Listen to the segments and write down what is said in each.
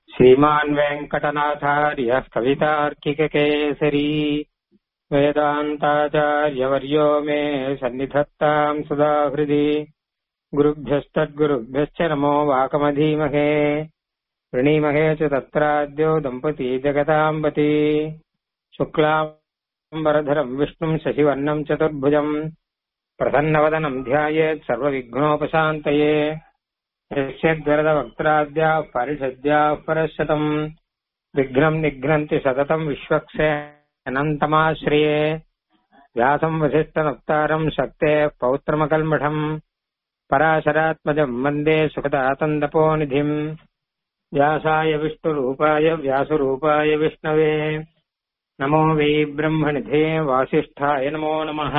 श्रीमान् वेङ्कटनाथार्यः कवितार्किककेसरी वेदान्ताचार्यवर्यो मे सन्निधत्ताम् सदा हृदि गुरुभ्यस्तद्गुरुभ्यश्च नमो वाकमधीमहे वृणीमहे च तत्राद्यो दम्पती जगताम्बती शुक्लाम्बरधरम् विष्णुम् शशिवर्णम् चतुर्भुजम् प्रसन्नवदनम् ध्यायेत् सर्वविघ्नोपशान्तये यस्यद्वरदवक्त्राद्याः परिषद्याः परशतम् विघ्नम् निघ्नन्ति सततम् विश्वक्से अनन्तमाश्रिये व्यासम् वसिष्ठनक्तारम् शक्तेः पौत्रमकल्मषम् पराशरात्मजम् वन्दे सुखदातन्दपोनिधिम् व्यासाय विष्णुरूपाय व्यासरूपाय विष्णवे नमो वै ब्रह्मनिधे वासिष्ठाय नमो नमः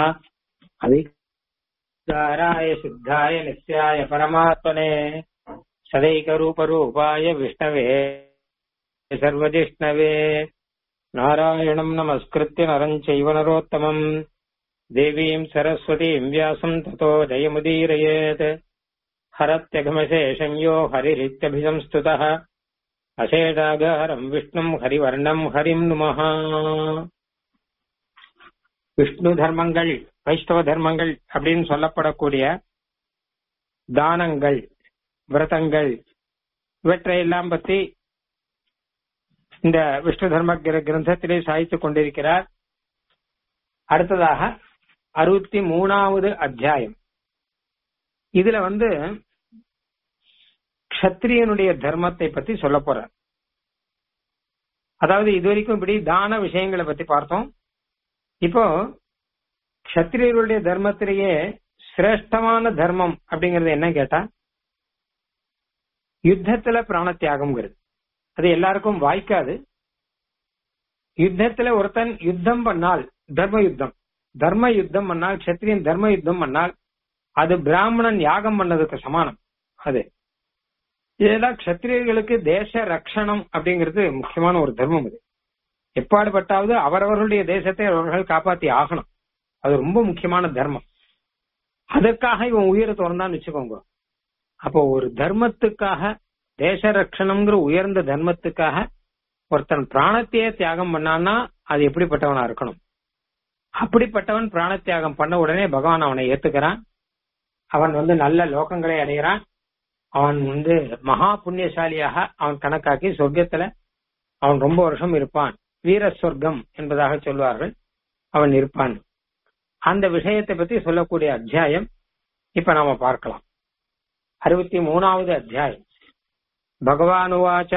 अविकाराय शुद्धाय नित्याय परमात्मने सदैकरूपरूपाय विष्णवे सर्वजिष्णवे नारायणम् नमस्कृत्य नरम् चैव नरोत्तमम् देवीम् सरस्वतीम् व्यासम् ततो जयमुदीरयेत् हरत्यघमशेषम् यो हरिरित्यभिसंस्तुतः அசேடாகாரம் விஷ்ணும் ஹரிவர்ணம் ஹரிம் நுமஹ விஷ்ணு தர்மங்கள் வைஷ்ணவ தர்மங்கள் அப்படின்னு சொல்லப்படக்கூடிய தானங்கள் விரதங்கள் இவற்றையெல்லாம் பத்தி இந்த விஷ்ணு தர்ம கிரந்தத்திலே சாய்த்துக் கொண்டிருக்கிறார் அடுத்ததாக அறுபத்தி மூணாவது அத்தியாயம் இதுல வந்து கத்திரியனுடைய தர்மத்தை பத்தி சொல்ல போறார் அதாவது இதுவரைக்கும் இப்படி தான விஷயங்களை பத்தி பார்த்தோம் இப்போ கத்திரியர்களுடைய தர்மத்திலேயே சிரேஷ்டமான தர்மம் அப்படிங்கறது என்ன கேட்டா யுத்தத்துல பிராண தியாகம்ங்கிறது அது எல்லாருக்கும் வாய்க்காது யுத்தத்துல ஒருத்தன் யுத்தம் பண்ணால் தர்ம யுத்தம் தர்ம யுத்தம் பண்ணால் கத்திரியன் தர்ம யுத்தம் பண்ணால் அது பிராமணன் யாகம் பண்ணதுக்கு சமானம் அது இதெல்லாம் கத்திரியர்களுக்கு தேச ரக்ஷணம் அப்படிங்கிறது முக்கியமான ஒரு தர்மம் இது எப்பாடுபட்டாவது அவரவர்களுடைய தேசத்தை அவர்கள் காப்பாத்தி ஆகணும் அது ரொம்ப முக்கியமான தர்மம் அதற்காக இவன் உயிரை திறந்தான்னு வச்சுக்கோங்க அப்போ ஒரு தர்மத்துக்காக தேச ரக்ஷணம்ங்கிற உயர்ந்த தர்மத்துக்காக ஒருத்தன் பிராணத்தையே தியாகம் பண்ணான்னா அது எப்படிப்பட்டவனா இருக்கணும் அப்படிப்பட்டவன் பிராண தியாகம் பண்ண உடனே பகவான் அவனை ஏத்துக்கிறான் அவன் வந்து நல்ல லோகங்களை அடைகிறான் அவன் வந்து மகா புண்ணியசாலியாக அவன் கணக்காக்கி சொர்க்கத்துல அவன் ரொம்ப வருஷம் இருப்பான் வீர சொர்க்கம் என்பதாக சொல்வார்கள் அவன் இருப்பான் அந்த விஷயத்தை பத்தி சொல்லக்கூடிய அத்தியாயம் இப்ப நாம பார்க்கலாம் அறுபத்தி மூணாவது அத்தியாயம் பகவான் உவாச்ச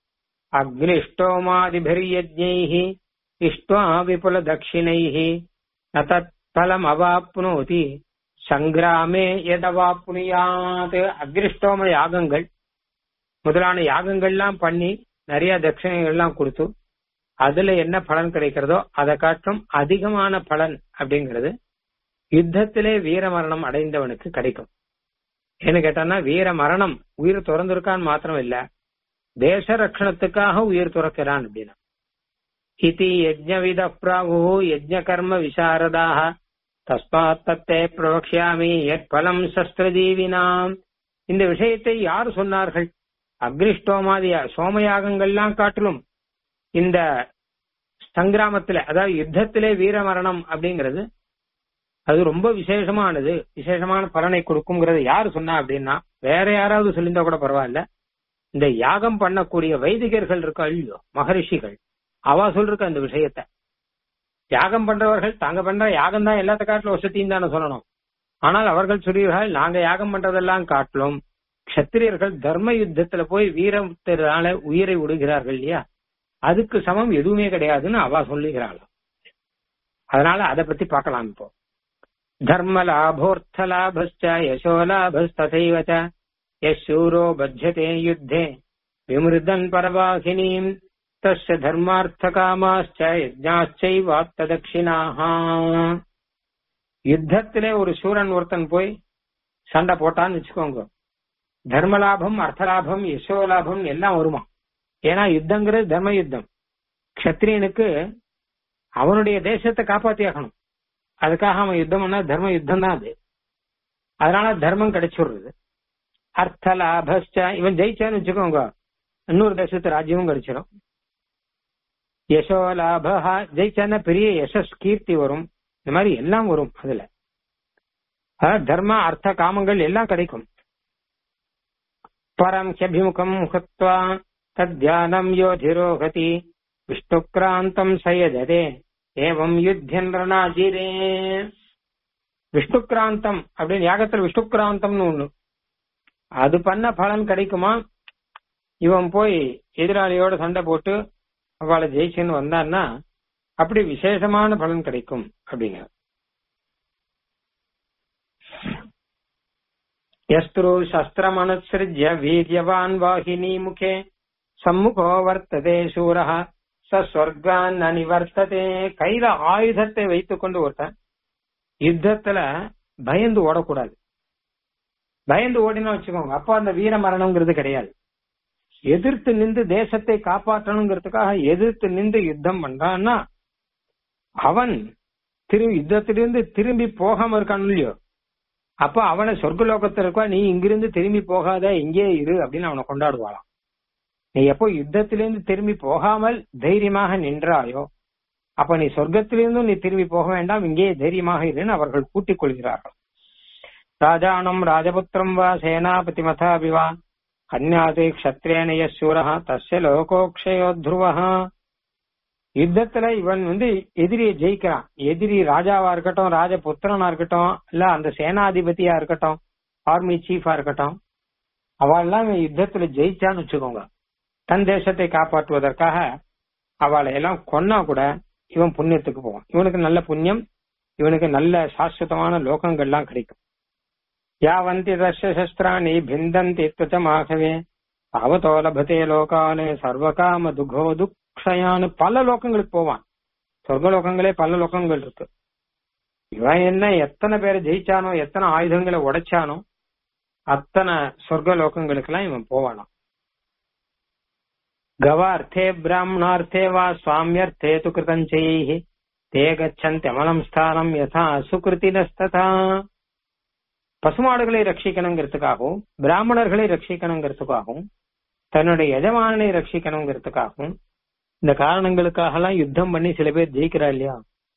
அக்னிஷ்டோமாதிபிர்யஜ்ஞைः இஷ்ட்வா விபுல தட்சிணைः ந தத் பலம் அவாப்னோதி சங்கிராமே எதவாப்புனியாது அக்னிஷ்டோம யாகங்கள் முதலான யாகங்கள்லாம் பண்ணி நிறைய தட்சிணைகள்லாம் கொடுத்து அதுல என்ன பலன் கிடைக்கிறதோ அதை காட்டும் அதிகமான பலன் அப்படிங்கிறது யுத்தத்திலே வீர மரணம் அடைந்தவனுக்கு கிடைக்கும் ஏன்னு கேட்டான்னா வீர மரணம் உயிர் துறந்திருக்கான்னு மாத்திரம் இல்ல தேச ரட்சணத்துக்காக உயிர் துறக்கிறான் அப்படின்னா இதி யஜ்ஞவித பிராகு யஜ்ஞ கர்ம விசாரதாக தஸ்மாத் தத்தே பிரவக்ஷாமி பலம் சஸ்திரஜீவினாம் இந்த விஷயத்தை யார் சொன்னார்கள் அக்னிஷ்டோமாதிய சோமயாகங்கள்லாம் காட்டிலும் இந்த சங்கிராமத்துல அதாவது யுத்தத்திலே வீர மரணம் அப்படிங்கிறது அது ரொம்ப விசேஷமானது விசேஷமான பலனை கொடுக்குங்கிறத யாரு சொன்னா அப்படின்னா வேற யாராவது சொல்லியிருந்தா கூட பரவாயில்ல இந்த யாகம் பண்ணக்கூடிய வைதிகர்கள் இருக்கா இல்லையோ மகரிஷிகள் அவா சொல்றக்க அந்த விஷயத்த யாகம் பண்றவர்கள் தாங்க பண்ற யாகம் தான் எல்லாத்த காட்டிலும் வசதியும் தானே சொல்லணும் ஆனால் அவர்கள் சொல்றீர்கள் நாங்க யாகம் பண்றதெல்லாம் காட்டிலும் கத்திரியர்கள் தர்ம யுத்தத்துல போய் வீரத்தினால உயிரை விடுகிறார்கள் இல்லையா அதுக்கு சமம் எதுவுமே கிடையாதுன்னு அவ சொல்லுகிறாள் அதனால அதை பத்தி பார்க்கலாம் இப்போ தர்ம லாபோர்த்த லாபஸ்ச யசோ லாபஸ்ததைவ யூரோ பஜ்யதே யுத்தே விமிருதன் பரவாகினீம் தஸ்ய தர்மார்த்த காமாச்ச யஜ்ஞாச்சைவாத்த தட்சிணாக யுத்தத்திலே ஒரு சூரன் ஒருத்தன் போய் சண்டை போட்டான்னு வச்சுக்கோங்க தர்மலாபம் அர்த்தலாபம் யசோ லாபம் எல்லாம் வருமா ஏன்னா யுத்தங்கிறது தர்ம யுத்தம் கத்திரியனுக்கு அவனுடைய தேசத்தை காப்பாத்தி ஆகணும் அதுக்காக அவன் யுத்தம் பண்ணா தர்ம யுத்தம் தான் அது அதனால தர்மம் கிடைச்சுடுறது அர்த்த லாபஸ்ட இவன் ஜெயிச்சான்னு வச்சுக்கோங்க இன்னொரு தேசத்து ராஜ்யமும் கிடைச்சிடும் யசோ லாபா ஜெயிச்சானா பெரிய யசஸ் கீர்த்தி வரும் இந்த மாதிரி எல்லாம் வரும் அதுல அதாவது தர்ம அர்த்த காமங்கள் எல்லாம் கிடைக்கும் பரம் ஹியபிமுகம் ஹத்வா தத்யானம் யோதிரோகதி விஷ்ணுக்ராந்தம் சயஜதே ஏவம் யுத்தியன் ரணாஜிரே விஷ்ணுக்ராந்தம் அப்படின்னு யாகத்துல விஷ்ணுக்ராந்தம்னு ஒண்ணு அது பண்ண பலன் கிடைக்குமா இவன் போய் எதிராளியோட சண்டை போட்டு அவளை ஜெயிச்சுன்னு வந்தான்னா அப்படி விசேஷமான பலன் கிடைக்கும் அப்படிங்கிற யஸ்திரு சஸ்திரம் அனுசிருஜ்ய வீரியவான் வாகினி முகே சம்முகோ வர்த்ததே சூரஹ ச ஸ்வர்கான் அனிவர்த்ததே கையில ஆயுதத்தை வைத்துக் கொண்டு ஒருத்தன் யுத்தத்துல பயந்து ஓடக்கூடாது பயந்து ஓடினா வச்சுக்கோங்க அப்போ அந்த வீர மரணம்ங்கிறது கிடையாது எதிர்த்து நின்று தேசத்தை காப்பாற்றணுங்கிறதுக்காக எதிர்த்து நின்று யுத்தம் பண்றான்னா அவன் திரும்பி யுத்தத்திலிருந்து திரும்பி போகாம இருக்கான் இல்லையோ அப்ப அவனை சொர்க்கலோகத்தில் இருக்கா நீ இங்கிருந்து திரும்பி போகாத இங்கே இரு அப்படின்னு அவனை கொண்டாடுவாளாம் நீ எப்போ யுத்தத்திலிருந்து திரும்பி போகாமல் தைரியமாக நின்றாயோ அப்ப நீ சொர்க்கத்திலிருந்தும் நீ திரும்பி போக வேண்டாம் இங்கே தைரியமாக இருன்னு அவர்கள் கூட்டிக் கொள்கிறார்கள் ராஜானம் ராஜபுத்திரம் வா சேனாபதி மதாபிவா கன்யாதி க்ஷத்ரேன யசூரஹா தஸ்ய லோகோக்ஷயோ துருவஹா யுத்தத்துல இவன் வந்து எதிரியை ஜெயிக்கிறான் எதிரி ராஜாவா இருக்கட்டும் ராஜபுத்திரனா இருக்கட்டும் இல்ல அந்த சேனாதிபதியா இருக்கட்டும் ஆர்மி சீஃபா இருக்கட்டும் அவள்லாம் இவன் யுத்தத்துல ஜெயிச்சான்னு வச்சுக்கோங்க தன் தேசத்தை காப்பாற்றுவதற்காக அவளை எல்லாம் கொன்னா கூட இவன் புண்ணியத்துக்கு போவான் இவனுக்கு நல்ல புண்ணியம் இவனுக்கு நல்ல சாஸ்வதமான லோகங்கள்லாம் கிடைக்கும் யாவந்தி தர்ஷ சஸ்திராணி பிந்தந்தி துச்சமாகவே அவதோ லபதே லோகானு சர்வகாம துகோ துக்ஷயானு பல லோகங்களுக்கு போவான் சொர்க்க லோகங்களே பல லோகங்கள் இருக்கு இவன் என்ன எத்தனை பேரை ஜெயிச்சானோ எத்தனை ஆயுதங்களை உடைச்சானோ அத்தனை சொர்க்க லோகங்களுக்கு எல்லாம் இவன் போவானாம் गवार्थे ब्राह्मणार्थे वा स्वाम्यर्थे तु कृतञ्चैः ते गच्छन्ति अमलं ஸ்தானம் யதா சுகிருத்தினஸ்ததா பசுமாடுகளை ரட்சிக்கணுங்கிறதுக்காகவும் பிராமணர்களை ரட்சிக்கணுங்கிறதுக்காகவும் தன்னுடைய எஜமானனை ரட்சிக்கணுங்கிறதுக்காகவும் இந்த காரணங்களுக்காக எல்லாம் யுத்தம் பண்ணி சில பேர் ஜெயிக்கிறா இல்லையா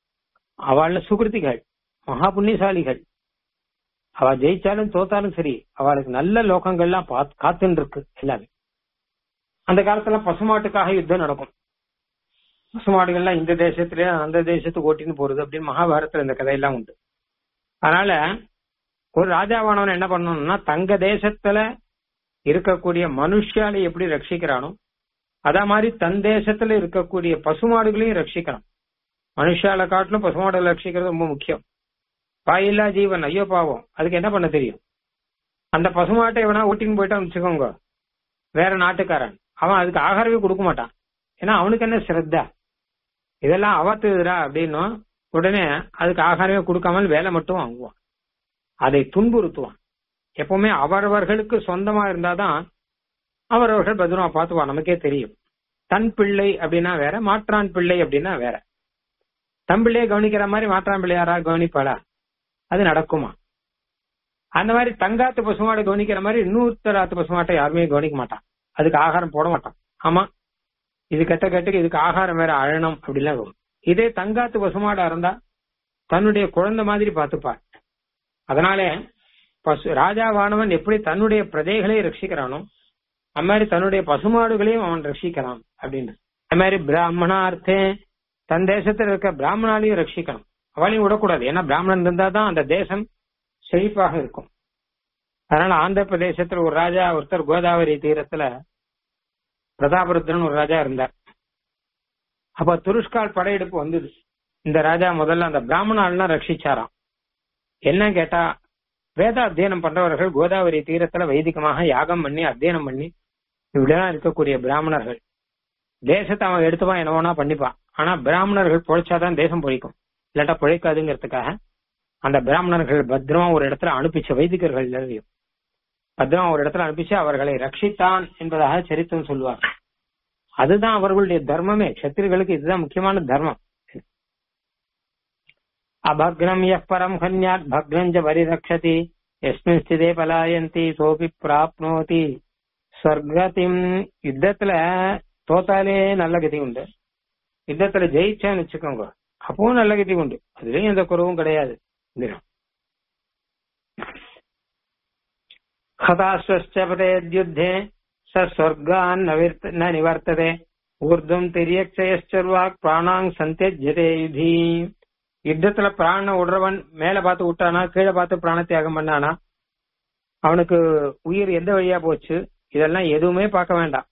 அவள சுகிருத்திகள் மகா புண்ணியசாலிகள் அவ ஜெயிச்சாலும் தோத்தாலும் சரி அவளுக்கு நல்ல லோகங்கள்லாம் காத்துன்னு இருக்கு எல்லாமே அந்த காலத்துல பசுமாட்டுக்காக யுத்தம் நடக்கும் பசுமாடுகள்லாம் இந்த தேசத்திலே அந்த தேசத்துக்கு ஓட்டின்னு போறது அப்படின்னு மகாபாரதத்துல இந்த கதையெல்லாம் உண்டு அதனால ஒரு ராஜாவானவன் என்ன பண்ணணும்னா தங்க தேசத்துல இருக்கக்கூடிய மனுஷாலை எப்படி ரட்சிக்கிறானோ அதே மாதிரி தன் தேசத்துல இருக்கக்கூடிய பசுமாடுகளையும் ரட்சிக்கணும் மனுஷால காட்டிலும் பசுமாடுகளை ரட்சிக்கிறது ரொம்ப முக்கியம் பாயில்லா ஜீவன் ஐயோ பாவம் அதுக்கு என்ன பண்ண தெரியும் அந்த பசுமாட்டை எவனா ஓட்டின்னு போயிட்டான்னு வச்சுக்கோங்க வேற நாட்டுக்காரன் அவன் அதுக்கு ஆகாரமே கொடுக்க மாட்டான் ஏன்னா அவனுக்கு என்ன சிரத்தா இதெல்லாம் அவத்துதுடா அப்படின்னும் உடனே அதுக்கு ஆகாரமே கொடுக்காமல் வேலை மட்டும் வாங்குவான் அதை துன்புறுத்துவான் எப்பவுமே அவரவர்களுக்கு சொந்தமா இருந்தாதான் அவரவர்கள் பத்திரமா பார்த்துவான் நமக்கே தெரியும் தன் பிள்ளை அப்படின்னா வேற மாற்றான் பிள்ளை அப்படின்னா வேற தன் பிள்ளையை கவனிக்கிற மாதிரி மாற்றான் பிள்ளை யாரா கவனிப்பாளா அது நடக்குமா அந்த மாதிரி தங்காத்து பசுமாடை கவனிக்கிற மாதிரி இன்னொருத்தராத்து பசுமாட்டை யாருமே கவனிக்க மாட்டான் அதுக்கு ஆகாரம் போட மாட்டான் ஆமா இது கெட்ட கெட்டுக்கு இதுக்கு ஆகாரம் வேற அழணும் அப்படிலாம் வரும் இதே தங்காத்து பசுமாடா இருந்தா தன்னுடைய குழந்தை மாதிரி பார்த்துப்பார் அதனால பசு ராஜாவானவன் எப்படி தன்னுடைய பிரஜைகளை ரட்சிக்கிறானோ அது மாதிரி தன்னுடைய பசுமாடுகளையும் அவன் ரட்சிக்கிறான் அப்படின்னு அது மாதிரி பிராமணார்த்தே தன் தேசத்துல இருக்க பிராமணாலையும் ரட்சிக்கணும் அவளையும் விடக்கூடாது ஏன்னா பிராமணன் இருந்தா தான் அந்த தேசம் செழிப்பாக இருக்கும் அதனால ஆந்திர பிரதேசத்துல ஒரு ராஜா ஒருத்தர் கோதாவரி தீரத்துல பிரதாபருத்ரன் ஒரு ராஜா இருந்தார் அப்ப துருஷ்கால் படையெடுப்பு வந்தது இந்த ராஜா முதல்ல அந்த பிராமணாலாம் ரட்சிச்சாராம் என்ன கேட்டா வேத அத்தியனம் பண்றவர்கள் கோதாவரி தீரத்துல வைதிகமாக யாகம் பண்ணி அத்தியனம் பண்ணி இப்படிலாம் இருக்கக்கூடிய பிராமணர்கள் தேசத்தை அவன் எடுத்துப்பான் என்னவோனா பண்ணிப்பான் ஆனா பிராமணர்கள் பொழைச்சாதான் தேசம் பொழைக்கும் இல்லாட்டா பொழைக்காதுங்கிறதுக்காக அந்த பிராமணர்கள் பத்திரமா ஒரு இடத்துல அனுப்பிச்ச வைதிகர்கள் எல்லாரையும் பத்திரமா ஒரு இடத்துல அனுப்பிச்சு அவர்களை ரட்சித்தான் என்பதாக சரித்திரம் சொல்லுவார் அதுதான் அவர்களுடைய தர்மமே சத்திரிகளுக்கு இதுதான் முக்கியமான தர்மம் அபக்னம் எஃப் பரம் ஹன்யாத் பக்னம் ஜ பரிரக்ஷதி எஸ்மின் ஸ்திதே பலாயந்தி சோபி பிராப்னோதி சொர்க்கத்தின் யுத்தத்துல தோத்தாலே நல்ல கதி உண்டு யுத்தத்துல ஜெயிச்சேன்னு வச்சுக்கோங்க அப்பவும் நல்ல கதி உண்டு அதுலயும் எந்த குறவும் கிடையாது இந்திரம் ஹதாஸ்வச்சபதேத்யுத்தே ச சொர்க்கான் நவிர்த்த ந நிவர்த்ததே ஊர்தும் திரியக்ஷயச்சர்வாக் பிராணாங் சந்தியஜதே யுதி யுத்தத்துல பிராண விடுறவன் மேல பார்த்து விட்டானா கீழே பார்த்து பிராண தியாகம் பண்ணானா அவனுக்கு உயிர் எந்த வழியா போச்சு இதெல்லாம் எதுவுமே பார்க்க வேண்டாம்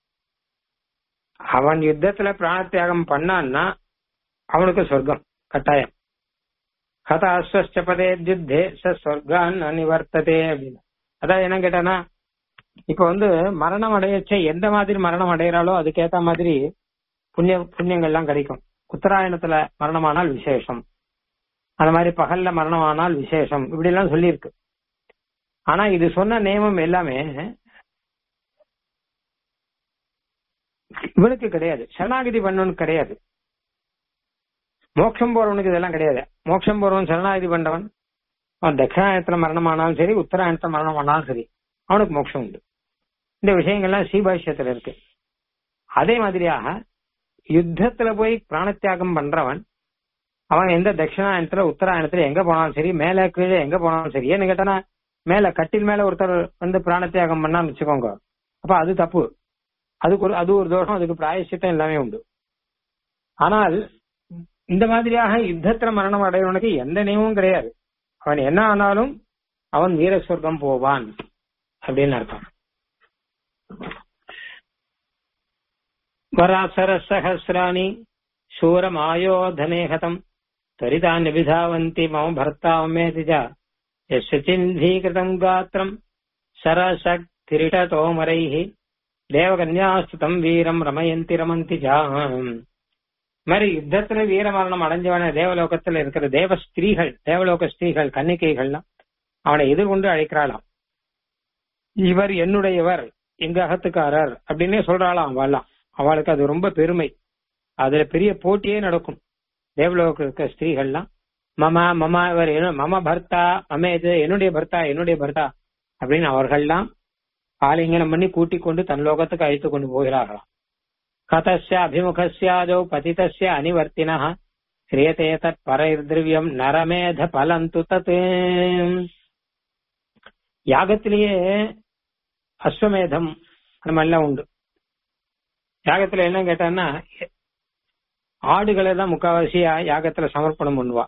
அவன் யுத்தத்துல பிராண தியாகம் பண்ணான்னா அவனுக்கு சொர்க்கம் கட்டாயம் ஹத அஸ்வஸ்டபதே யுத்தே ச சொர்க்கான் நிவர்த்ததே அப்படின்னு அதான் என்ன கேட்டானா இப்ப வந்து மரணம் அடையச்ச எந்த மாதிரி மரணம் அடைகிறாளோ அதுக்கேத்த மாதிரி புண்ணிய புண்ணியங்கள்லாம் கிடைக்கும் உத்தராயணத்துல மரணமானால் விசேஷம் அந்த மாதிரி பகல்ல மரணமானால் விசேஷம் இப்படி எல்லாம் சொல்லியிருக்கு ஆனா இது சொன்ன நியமம் எல்லாமே இவனுக்கு கிடையாது சரணாகதி பண்ணவனுக்கு கிடையாது மோட்சம் போறவனுக்கு இதெல்லாம் கிடையாது மோட்சம் போறவன் சரணாகதி பண்ணவன் அவன் தட்சிணாயத்துல மரணமானாலும் சரி உத்தராயணத்துல மரணமானாலும் சரி அவனுக்கு மோட்சம் உண்டு இந்த விஷயங்கள்லாம் சீபாஷ்யத்துல இருக்கு அதே மாதிரியாக யுத்தத்துல போய் பிராணத்தியாகம் பண்றவன் அவன் எந்த தட்சிணாயனத்துல உத்தராயணத்துல எங்க போனாலும் சரி மேல கீழே எங்க போனாலும் சரி ஏன்னு கேட்டானா மேல கட்டில் மேல ஒருத்தர் வந்து பிராணத்தியாகம் பண்ணான்னு வச்சுக்கோங்க அப்ப அது தப்பு அதுக்கு ஒரு அது ஒரு தோஷம் அதுக்கு பிராயசித்தம் எல்லாமே உண்டு ஆனால் இந்த மாதிரியாக யுத்தத்துல மரணம் அடையவனுக்கு எந்த நியமும் கிடையாது அவன் என்ன ஆனாலும் அவன் வீர சொர்க்கம் போவான் அப்படின்னு அர்த்தம் வராசர சகசிராணி சூரமாயோதனே ஹதம் त्वरितान् विधावन्ति मम भर्ता मेतिजा यस्य चिह्नीकृतम् गात्रम् सरसक्तिरिटतोमरैः தேவகன்யாஸ்துதம் வீரம் ரமயந்தி ரமந்தி ஜாம் மாதிரி யுத்தத்துல வீர மரணம் அடைஞ்சவன தேவலோகத்துல இருக்கிற தேவ ஸ்திரீகள் தேவலோக ஸ்திரீகள் கன்னிகைகள்லாம் அவனை எதிர்கொண்டு அழைக்கிறாளாம் இவர் என்னுடையவர் எங்க அகத்துக்காரர் அப்படின்னே சொல்றாளாம் அவளாம் அவளுக்கு அது ரொம்ப பெருமை அதுல பெரிய போட்டியே நடக்கும் தேவலோக இருக்க ஸ்திரீகள்லாம் மம மம இவர் என்ன மம பர்த்தா மம இது என்னுடைய பர்த்தா என்னுடைய பர்த்தா அப்படின்னு அவர்கள்லாம் ஆலிங்கனம் பண்ணி கூட்டிக் கொண்டு தன் லோகத்துக்கு அழைத்து கொண்டு போகிறார்களாம் கதஸ்ய அபிமுகஸ்யாதோ பதிதஸ்ய அனிவர்த்தினா கிரியதே தத் பரைர்திரவியம் நரமேத பலந்து தத் யாகத்திலேயே அஸ்வமேதம் அந்த மாதிரிலாம் உண்டு யாகத்துல என்ன கேட்டான்னா ஆடுகளை தான் முக்காவாசியா யாகத்துல சமர்ப்பணம் பண்ணுவா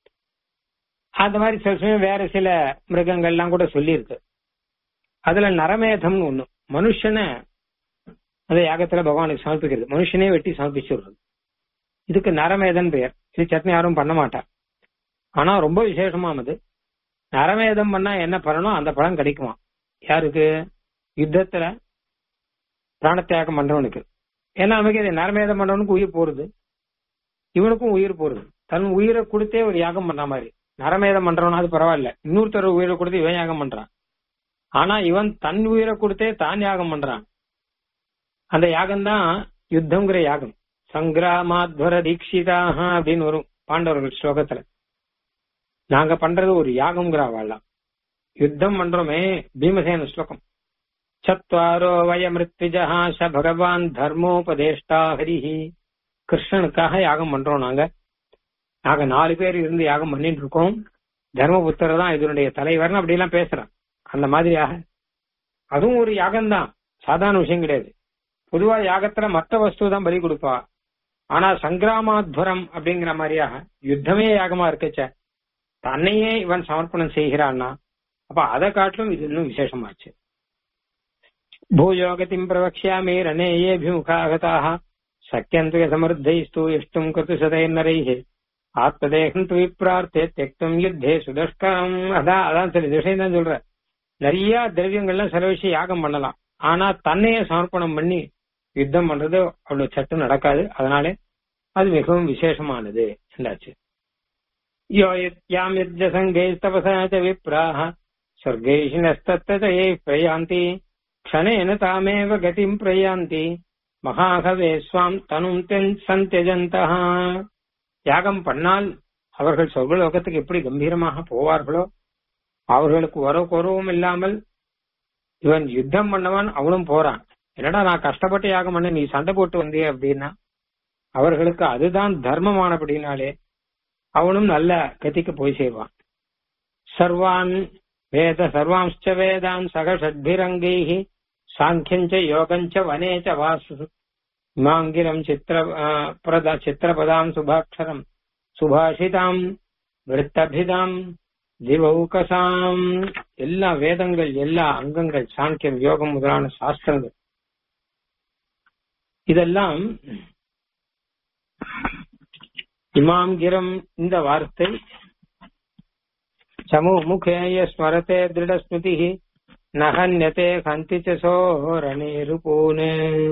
அந்த மாதிரி சில சமயம் வேற சில மிருகங்கள்லாம் கூட சொல்லியிருக்கு அதுல நரமேதம்னு ஒண்ணு மனுஷனை அந்த யாகத்துல பகவானுக்கு சமர்ப்பிக்கிறது மனுஷனே வெட்டி சமர்ப்பிச்சுடுறது இதுக்கு நரமேதன் பெயர் இது சட்னி யாரும் பண்ண மாட்டா ஆனா ரொம்ப விசேஷமானது நரமேதம் பண்ணா என்ன பலனோ அந்த பலன் கிடைக்குமா யாருக்கு யுத்தத்துல பிராணத்தியாகம் பண்றவனுக்கு ஏன்னா நமக்கு இது நரமேதம் பண்றவனுக்கு உயிர் போறது இவனுக்கும் உயிர் போறது தன் உயிரை கொடுத்தே ஒரு யாகம் பண்ற மாதிரி நரமேதம் பண்றவனா அது பரவாயில்ல இன்னொருத்தர் உயிரை கொடுத்து இவன் யாகம் பண்றான் ஆனா இவன் தன் உயிரை கொடுத்தே தான் யாகம் பண்றான் அந்த யாகம் தான் யுத்தம்ங்கிற யாகம் சங்கிராமாத்வர தீட்சிதாக அப்படின்னு வரும் பாண்டவர்கள் ஸ்லோகத்துல நாங்க பண்றது ஒரு யாகம்ங்கிற வாழலாம் யுத்தம் பண்றோமே பீமசேன ஸ்லோகம் சத்வாரோ வய மிருத்விஜா ச பகவான் தர்மோபதேஷ்டா ஹரிஹி கிருஷ்ணனுக்காக யாகம் பண்றோம் நாங்க நாங்க நாலு பேர் இருந்து யாகம் பண்ணிட்டு இருக்கோம் தர்மபுத்தர் தான் இதனுடைய தலைவர்னு அப்படி எல்லாம் பேசுறான் அந்த மாதிரியாக அதுவும் ஒரு யாகம் தான் சாதாரண விஷயம் கிடையாது பொதுவா யாகத்துல மத்த வஸ்து தான் பலி கொடுப்பா ஆனா சங்கிராமாத்வரம் அப்படிங்கிற மாதிரியாக யுத்தமே யாகமா இருக்கச்ச தன்னையே இவன் சமர்ப்பணம் செய்கிறான்னா அப்ப அதை காட்டிலும் இது இன்னும் விசேஷமாச்சு பூயோகத்தின் பிரவக்ஷாமி ரணேயேபிமுகாகதாக சக்கியந்து சமர்த்தைஸ்து இஷ்டும் கிருத்து சதைநரைः ஆத்மதேகம் து விப்ரார்த்தே தெக்தும் யுத்தே சுதஷ்கம் அதான் அதான் சரி இந்த விஷயம் தான் சொல்ற நிறைய திரவியங்கள்லாம் செலவழிச்சு யாகம் பண்ணலாம் ஆனா தன்னையே சமர்ப்பணம் பண்ணி யுத்தம் பண்றது அவ்வளவு சட்டம் நடக்காது அதனாலே அது மிகவும் விசேஷமானது என்றாச்சு யோ யாம் யஜ்ஜசங்கை தபசாச்ச விப்ராஹ ஸ்வர்கைஷினஸ்தத்தயே பிரயாந்தி க்ஷணேன தாமேவ கதிம் பிரயாந்தி மகாகவே ஸ்வாம் தனும் தென் சந்தியஜந்தா யாகம் பண்ணால் அவர்கள் சொர்க்கலோகத்துக்கு எப்படி கம்பீரமாக போவார்களோ அவர்களுக்கு ஒரு குறவும் இல்லாமல் இவன் யுத்தம் பண்ணவன் அவனும் போறான் என்னடா நான் கஷ்டப்பட்டு யாகம் பண்ண நீ சண்டை போட்டு வந்தியே அப்படின்னா அவர்களுக்கு அதுதான் தர்மமானபடினாலே அவனும் நல்ல கதிக்கு போய் சேருவான் சர்வான் வேத சர்வாம்ச்ச வேதான் சக ஷட்பிரங்கைः சாங்கியஞ்ச யோகஞ்ச வனேச்ச வாசு இமாங்கிரம் சித்திர பிரத சித்திரபதாம் சுபாட்சரம் சுபாஷிதாம் விருத்தபிதாம் திவௌகசாம் எல்லா வேதங்கள் எல்லா அங்கங்கள் சாங்கியம் யோகம் முதலான சாஸ்திரங்கள் இதெல்லாம் இமாம் கிரம் இந்த வார்த்தை சமு முகேய ஸ்மரத்தே திருட ஸ்மிருதி நகன்யத்தே கந்தி சோரணேருபூனு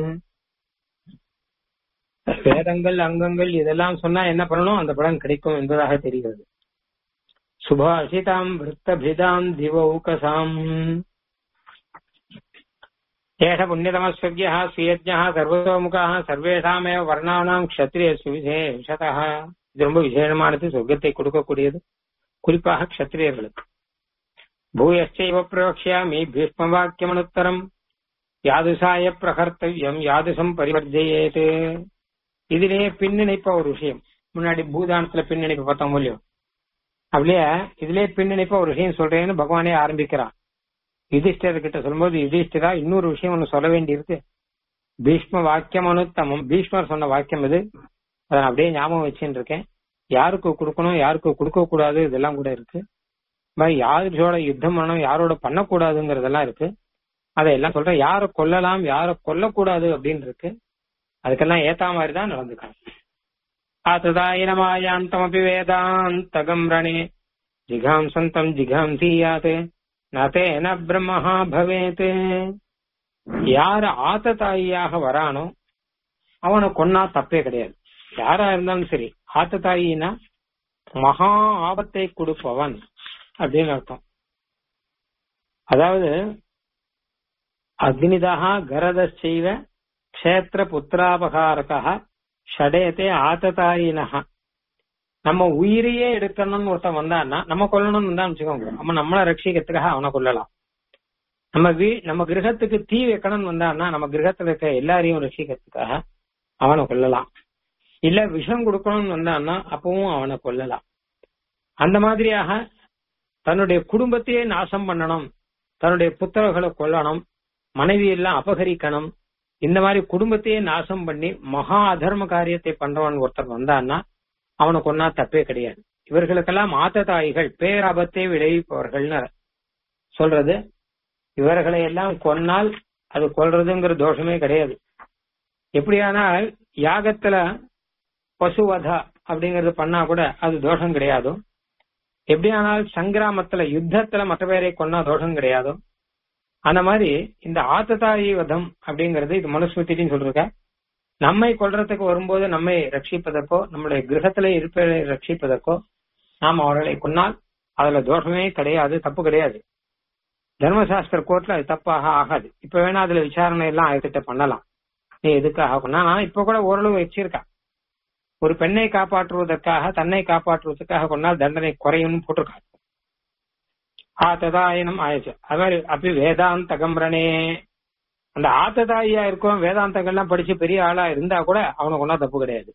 வேதங்கள் அங்கங்கள் இதெல்லாம் சொன்னா என்ன பண்ணணும் அந்த படம் கிடைக்கும் என்பதாக தெரிகிறது சுபாஷிதாம் விருத்தபிதாம் திவௌகசாம் ஏஷ புண்ணியதமஸ்வர்கியா சுயஜா சர்வதோமுகா சர்வேஷாமேவ வர்ணானாம் க்ஷத்ரியசு விசேஷதா இது ரொம்ப விசேஷமானது சொர்க்கத்தை கொடுக்கக்கூடியது குறிப்பாக க்ஷத்திரியர்களுக்கு பூயச்சைவ பிரயோக்ஷாமி பீஷ்ம வாக்கியமனுத்தரம் யாதுசாய பிரகர்த்தவியம் யாதுசம் பரிவர்ஜயேது இதிலே பின்னிணைப்ப ஒரு விஷயம் முன்னாடி பூதானத்துல பின்னிணைப்பு பார்த்தோம் இல்லையோ அப்படியே இதுலயே பின்னிணைப்ப ஒரு விஷயம் சொல்றேன்னு பகவானே ஆரம்பிக்கிறான் யுதிஷ்டர் கிட்ட சொல்லும்போது யுதிஷ்டரா இன்னொரு விஷயம் ஒண்ணு சொல்ல வேண்டியிருக்கு பீஷ்ம வாக்கியம் அனுத்தமம் பீஷ்மர் சொன்ன வாக்கியம் இது அதை நான் அப்படியே ஞாபகம் வச்சுட்டு இருக்கேன் யாருக்கு கொடுக்கணும் யாருக்கு கொடுக்க கூடாது இதெல்லாம் கூட இருக்கு மாதிரி யாரோட யுத்தம் பண்ணணும் யாரோட பண்ணக்கூடாதுங்கிறதெல்லாம் இருக்கு அதையெல்லாம் சொல்றேன் யாரை கொல்லலாம் யாரை கொல்லக்கூடாது அப்படின்னு இருக்கு அதுக்கெல்லாம் ஏத்தா மாதிரி தான் நடந்துக்காங்க ஆத்ததாயினமாயாந்தமபி வேதாந்தகம் ரணே ஜிகாம்சந்தம் ஜிகாம்சீயாத் நதேன பிரம்மஹா பவேத் யார் ஆத்ததாயியாக வரானோ அவனை கொன்னா தப்பே கிடையாது யாரா இருந்தாலும் சரி ஆத்ததாயினா மகா ஆபத்தை கொடுப்பவன் அப்படின்னு அர்த்தம் அதாவது அக்னிதா கரத செய்வ கஷேத்திர புத்திராபகாரகா ஷடேத்தே ஆத்ததாயினஹா நம்ம உயிரையே எடுக்கணும்னு ஒருத்தன் வந்தான்னா நம்ம கொல்லணும்னு வந்தான்னு வச்சுக்கோங்க நம்ம நம்மளை ரட்சிக்கிறதுக்காக அவனை கொல்லலாம் நம்ம வீ நம்ம கிரகத்துக்கு தீ வைக்கணும்னு வந்தான்னா நம்ம கிரகத்துல இருக்க எல்லாரையும் ரட்சிக்கிறதுக்காக அவனை கொல்லலாம் இல்ல விஷம் கொடுக்கணும்னு வந்தான்னா அப்பவும் அவனை கொல்லலாம் அந்த மாதிரியாக தன்னுடைய குடும்பத்தையே நாசம் பண்ணணும் தன்னுடைய புத்தகங்களை கொல்லணும் மனைவி எல்லாம் அபகரிக்கணும் இந்த மாதிரி குடும்பத்தையே நாசம் பண்ணி மகா அதர்ம காரியத்தை பண்றவன் ஒருத்தர் வந்தான்னா அவனை கொன்னா தப்பே கிடையாது இவர்களுக்கெல்லாம் ஆத்த தாய்கள் பேராபத்தை விளைவிப்பவர்கள்னு சொல்றது இவர்களை எல்லாம் கொன்னால் அது கொல்றதுங்கிற தோஷமே கிடையாது எப்படியானால் யாகத்துல பசுவதா அப்படிங்கறது பண்ணா கூட அது தோஷம் கிடையாதோ எப்படியானால் சங்கிராமத்துல யுத்தத்துல மற்ற பேரை கொன்னா தோஷம் கிடையாதோ அந்த மாதிரி இந்த ஆத்ததாயி வதம் அப்படிங்கறது இது மனுஸ்மிருத்தின்னு சொல்லிருக்க நம்மை கொல்றதுக்கு வரும்போது நம்மை ரட்சிப்பதற்கோ நம்முடைய கிரகத்திலே இருப்பதை ரட்சிப்பதற்கோ நாம் அவர்களை கொன்னால் அதுல தோஷமே கிடையாது தப்பு கிடையாது தர்மசாஸ்திர கோர்ட்ல அது தப்பாக ஆகாது இப்ப வேணா அதுல விசாரணை எல்லாம் ஆயத்திட்ட பண்ணலாம் நீ எதுக்காக கொன்னா நான் இப்ப கூட ஓரளவு வச்சிருக்கா ஒரு பெண்ணை காப்பாற்றுவதற்காக தன்னை காப்பாற்றுவதற்காக கொண்டால் தண்டனை குறையும் போட்டிருக்காங்க ஆத்ததாயனம் ஆயிடுச்சு அது மாதிரி அப்படி வேதாந்த கம்பரனே அந்த ஆத்ததாயியா இருக்கும் வேதாந்தங்கள்லாம் படிச்சு பெரிய ஆளா இருந்தா கூட அவனுக்கு ஒன்றும் தப்பு கிடையாது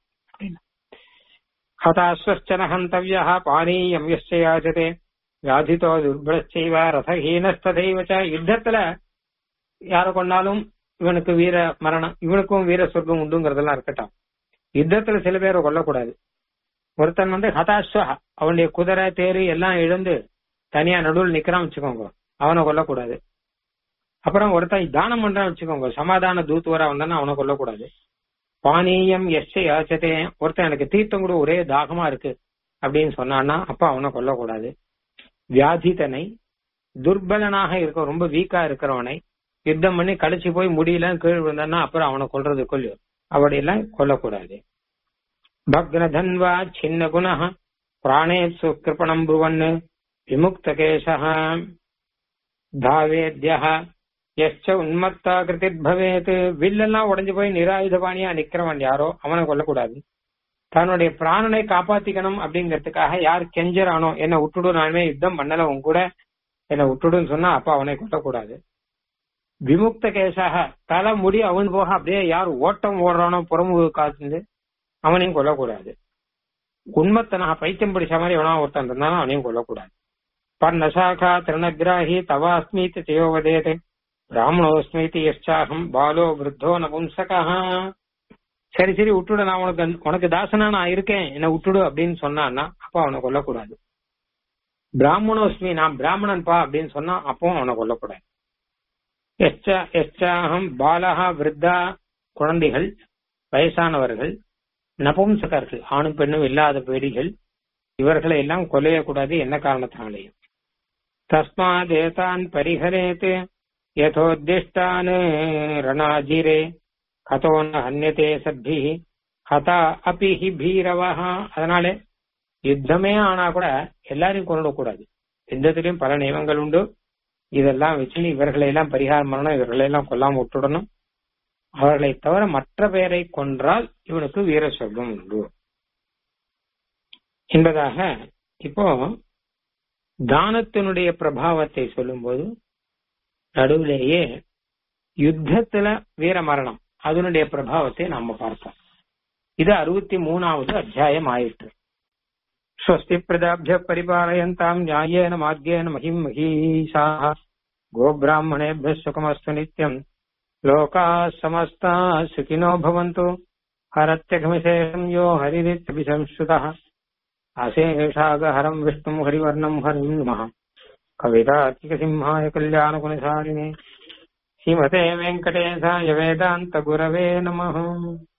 ஹதாஸ்வச்சன ஹந்தவியா பானீயம் யாச்சதே வியாதித்தோ துர்பலச்சைவ ரதஹீனஸ்ததைவச்ச யுத்தத்துல யார கொண்டாலும் இவனுக்கு வீர மரணம் இவனுக்கும் வீர சொர்க்கம் உண்டுங்கிறதெல்லாம் இருக்கட்டும் யுத்தத்துல சில பேரை கொல்லக்கூடாது ஒருத்தன் வந்து ஹதாஸ்வ அவனுடைய குதிரை தேரு எல்லாம் இழந்து தனியா நடுவில் நிக்கிறான் வச்சுக்கோங்க அவனை கொல்லக்கூடாது அப்புறம் ஒருத்தன் தானம் பண்றான் வச்சுக்கோங்க சமாதான தூத்துவரா வந்தானா அவனை கொல்லக்கூடாது பானீயம் எஸ்ஐ யாச்சதே ஒருத்தன் எனக்கு தீர்த்தம் கூட ஒரே தாகமா இருக்கு அப்படின்னு சொன்னான்னா அப்ப அவனை கொல்லக்கூடாது வியாதிதனை துர்பலனாக இருக்க ரொம்ப வீக்கா இருக்கிறவனை யுத்தம் பண்ணி கழிச்சு போய் முடியல கீழ் விழுந்தான்னா அப்புறம் அவனை கொல்றது கொல்லு அப்படியெல்லாம் கொல்லக்கூடாது பக்னதன்வா சின்ன குண பிராணே சுக்கிருப்பணம் புவன் விமுக்த கேச தாவேத்ய எச்ச உன்மத்தா கிருதிர் பவேத் வில்லெல்லாம் உடஞ்சு போய் நிராயுதபாணியா நிக்கிறவன் யாரோ அவனை கொல்லக்கூடாது தன்னுடைய பிராணனை காப்பாத்திக்கணும் அப்படிங்கறதுக்காக யார் கெஞ்சறானோ என்ன விட்டுடு நானுமே யுத்தம் பண்ணல உன் கூட என்ன விட்டுடுன்னு சொன்னா அப்ப அவனை கொல்லக்கூடாது விமுக்த கேசாக தலை முடி அவன் போக அப்படியே யார் ஓட்டம் ஓடுறானோ புறமுக காத்து அவனையும் கொல்லக்கூடாது உண்மத்தனா பைத்தியம் பிடிச்ச மாதிரி எவனா ஒருத்தன் இருந்தாலும் அவனையும் கொல்லக்கூடாது பர்ணசாகா திருணகிராஹி தவாஸ்மீதி தேவதேதே பிராமணோஸ்மீதி யஷ்சாகம் பாலோ விருத்தோ நபும்சகா சரி சரி விட்டுடு நான் உனக்கு உனக்கு தாசனா நான் இருக்கேன் என்ன விட்டுடு அப்படின்னு சொன்னான்னா அப்போ அவனை கொல்லக்கூடாது பிராமணோஸ்மி நான் பிராமணன் பா அப்படின்னு சொன்னா அப்போ அவனை கொல்லக்கூடாது எச்சா எச்சாகம் பாலகா விருத்தா குழந்தைகள் வயசானவர்கள் நபும்சகர்கள் ஆணும் பெண்ணும் இல்லாத பேடிகள் இவர்களை எல்லாம் கொலையக்கூடாது என்ன காரணத்தினாலேயும் தஸ்மாத் ஏதான் பரிஹரேத் யதோத்திஷ்டான் ரணாஜிரே கதோ ந ஹன்யதே சத்பி ஹதா அபி ஹி பீரவஹா அதனாலே யுத்தமே ஆனா கூட எல்லாரையும் கொல்லக்கூடாது யுத்தத்திலையும் பல நியமங்கள் உண்டு இதெல்லாம் வச்சு இவர்களை எல்லாம் பரிகாரம் பண்ணணும் இவர்களை எல்லாம் கொல்லாம விட்டுடணும் அவர்களை தவிர மற்ற பெயரை கொன்றால் இவனுக்கு வீர சொர்க்கம் உண்டு என்பதாக இப்போ தானத்தினுடைய பிரபாவத்தை சொல்லும்போது நடுவிலேயே யுத்தத்துல வீர மரணம் அதனுடைய பிரபாவத்தை நாம பார்த்தோம் இது அறுபத்தி மூணாவது அத்தியாயம் ஆயிற்று ஸ்வஸ்தி பிரதாபிய பரிபாலயந்தாம் நியாயேன மார்கேன மகிம் மகீஷா கோபிராமணேபிய சுகமஸ்து நித்யம் லோகா சமஸ்தா சுகினோ பவந்து ஹரத்யகமிசேஷம் யோ ஹரிரித்யபிசம்ஸ்ருதः அசேஷாகஹரம் விஷ்ணும் ஹரிவர்ணம் ஹரிம் நமः கவிதார்க்கிகசிம்ஹாய கல்யாணகுணசாலினே ஸ்ரீமதே வெங்கடேசாய வேதாந்த குரவே நமः